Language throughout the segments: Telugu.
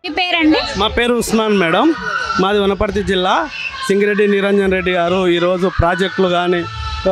మీ పేరండి మా పేరు ఉస్మాన్ మేడం మాది వనపర్తి జిల్లా సింగిరెడ్డి నిరంజన్ రెడ్డి గారు ఈరోజు ప్రాజెక్టులు కానీ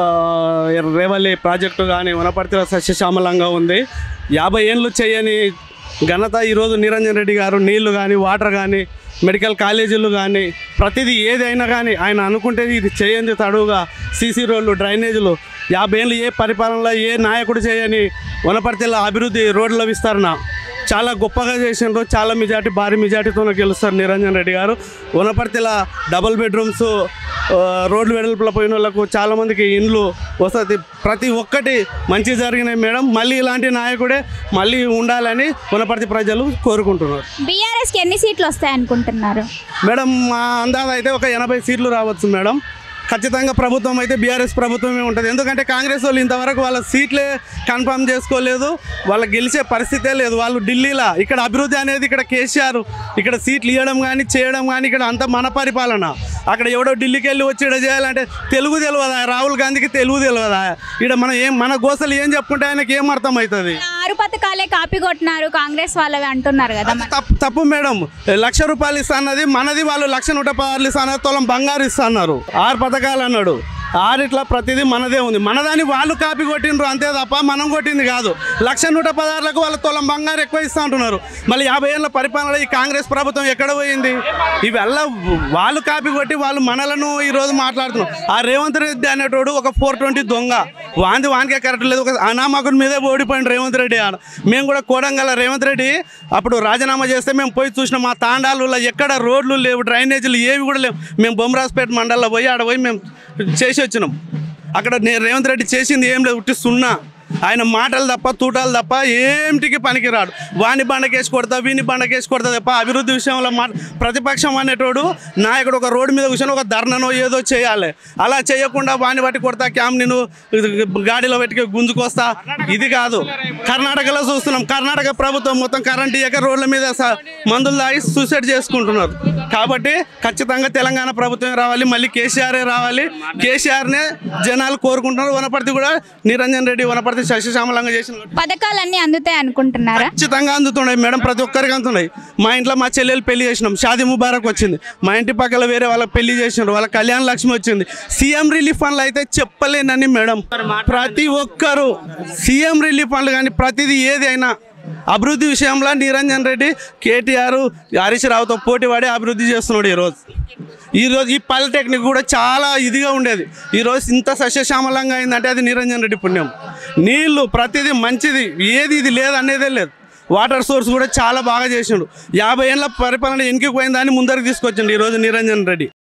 రేవల్లి ప్రాజెక్టు కానీ వనపర్తిలో సస్యశ్యామలంగా ఉంది యాభై ఏళ్ళు చేయని ఘనత ఈరోజు నిరంజన్ రెడ్డి గారు నీళ్లు కానీ వాటర్ కానీ మెడికల్ కాలేజీలు కానీ ప్రతిదీ ఏదైనా కానీ ఆయన అనుకుంటే ఇది చేయండి తడువుగా సీసీ రోడ్లు డ్రైనేజీలు యాభై ఏళ్ళు ఏ పరిపాలనలో ఏ నాయకుడు చేయని వనపర్తిలో అభివృద్ధి రోడ్ల విస్తరణ చాలా గొప్పగా చేసిండ్రు చాలా మెజార్టీ భారీ మెజార్టీతో గెలుస్తారు నిరంజన్ రెడ్డి గారు వనపర్తిలో డబుల్ బెడ్రూమ్స్ ఆ, రోడ్లు వెడల్పుల పోయిన వాళ్ళకు చాలా మందికి ఇండ్లు వసతి ప్రతి ఒక్కటి మంచి జరిగినాయి మేడం మళ్ళీ ఇలాంటి నాయకుడే మళ్ళీ ఉండాలని వనపర్తి ప్రజలు కోరుకుంటున్నారు బీఆర్ఎస్కి ఎన్ని సీట్లు వస్తాయి అనుకుంటున్నారు మేడం మా అందాజ అయితే ఒక ఎనభై సీట్లు రావచ్చు మేడం ఖచ్చితంగా ప్రభుత్వం అయితే బీఆర్ఎస్ ప్రభుత్వమే ఉంటుంది ఎందుకంటే కాంగ్రెస్ వాళ్ళు ఇంతవరకు వాళ్ళ సీట్లే కన్ఫర్మ్ చేసుకోలేదు వాళ్ళకి గెలిచే పరిస్థితే లేదు వాళ్ళు ఢిల్లీలో ఇక్కడ అభివృద్ధి అనేది ఇక్కడ కేసీఆర్ ఇక్కడ సీట్లు ఇవ్వడం కానీ చేయడం కానీ ఇక్కడ అంతా మన పరిపాలన అక్కడ ఎవడో ఢిల్లీకి వెళ్ళి వచ్చి ఇక్కడ చేయాలంటే తెలుగు తెలియదా రాహుల్ గాంధీకి తెలుగు తెలియదా ఇక్కడ మనం ఏం మన గోసలు ఏం చెప్పుకుంటే ఆయనకి ఏం అర్థమవుతుంది ఆరు పథకాలే కాపీ కొట్టినారు కాంగ్రెస్ వాళ్ళవి అంటున్నారు కదా మరి. తప్పు తప్పు మేడం లక్ష రూపాయలు ఇస్తా అన్నది మనది వాళ్ళు లక్ష నూట పదార్లు ఇస్తా అన్నారు తులం బంగారు ఇస్తా అన్నారు ఆరు పథకాలు అన్నాడు ఆరిట్లా ప్రతిదీ మనదే ఉంది మనదాన్ని వాళ్ళు కాపీ కొట్టిండ్రు అంతే తప్ప మనం కొట్టింది కాదు లక్ష నూట పదార్లకు వాళ్ళ తులం బంగారు ఎక్కువ ఇస్తా అంటున్నారు మళ్ళీ యాభై ఏళ్ళ పరిపాలన ఈ కాంగ్రెస్ ప్రభుత్వం ఎక్కడ పోయింది ఇవల్ల వాళ్ళు కాపీ కొట్టి వాళ్ళు మనలను ఈరోజు మాట్లాడుతున్నారు ఆ రేవంత్ రెడ్డి అనేటోడు ఒక ఫోర్ ట్వంటీ దొంగ వాంది వానికే కరెక్ట్ లేదు ఒక అనామకుని మీదే ఓడిపోయింది రేవంత్ రెడ్డి ఆడ మేము కూడా కోడంగల రేవంత్ రెడ్డి అప్పుడు రాజీనామా చేస్తే మేము పోయి చూసినాం మా తాండాలలో ఎక్కడ రోడ్లు లేవు డ్రైనేజీలు ఏవి కూడా లేవు మేము బొమ్మరాజ్పేట మండలంలో పోయి ఆడ పోయి మేము చేసి వచ్చినాం అక్కడ నేను రేవంత్ రెడ్డి చేసింది ఏం లేదు ఉట్టి సున్నా ఆయన మాటలు తప్ప తూటాలు తప్ప ఏమిటికి పనికిరాడు వాని బండకేసి కొడతా వీని బండకేసి కొడతా తప్ప అభివృద్ధి విషయంలో మా ప్రతిపక్షం అనేటోడు నాయకుడు ఒక రోడ్డు మీద కూర్చొని ఒక ధర్ననో ఏదో చేయాలి అలా చేయకుండా వాని బట్టి కొడతా క్యామ్ నేను గాడిలో పెట్టుకు గుంజుకొస్తా ఇది కాదు కర్ణాటకలో చూస్తున్నాం కర్ణాటక ప్రభుత్వం మొత్తం కరెంట్ ఇయ్యక రోడ్ల మీద స- మందులు తాగి సూసైడ్ చేసుకుంటున్నారు కాబట్టి ఖచ్చితంగా తెలంగాణ ప్రభుత్వమే రావాలి మళ్ళీ కేసీఆరే రావాలి కేసీఆర్నే జనాలు కోరుకుంటున్నారు వనపర్తి కూడా నిరంజన్ రెడ్డి వనపర్తి శశిశ్యామలంగా చేసిన పథకాలన్నీ అందుతాయి అనుకుంటున్నారా ఖచ్చితంగా అందుతున్నాయి మేడం ప్రతి ఒక్కరికి అందుతున్నాయి మా ఇంట్లో మా చెల్లెలు పెళ్లి చేసినాం షాదీ ముబారక్ వచ్చింది మా ఇంటి పక్కల వేరే వాళ్ళకి పెళ్లి చేసినారు వాళ్ళ కళ్యాణ లక్ష్మి వచ్చింది సీఎం రిలీఫ్ ఫండ్లు అయితే చెప్పలేనని మేడం ప్రతి ఒక్కరు సీఎం రిలీఫ్ ఫండ్లు కానీ ప్రతిదీ ఏది అయినా అభివృద్ధి విషయంలో నిరంజన్ రెడ్డి కేటీఆర్ హరీష్ రావుతో పోటీ పడి అభివృద్ధి చేస్తున్నాడు ఈరోజు ఈరోజు ఈ పాలిటెక్నిక్ కూడా చాలా ఇదిగా ఉండేది ఈరోజు ఇంత సస్యశ్యామలంగా అయిందంటే అది నిరంజన్ రెడ్డి పుణ్యం నీళ్లు ప్రతిదీ మంచిది ఏది ఇది లేదు అనేదే లేదు వాటర్ సోర్స్ కూడా చాలా బాగా చేసిండు యాభై ఏళ్ళ పరిపాలన ఎనికి పోయిందని ముందరికి తీసుకొచ్చిండు ఈరోజు నిరంజన్ రెడ్డి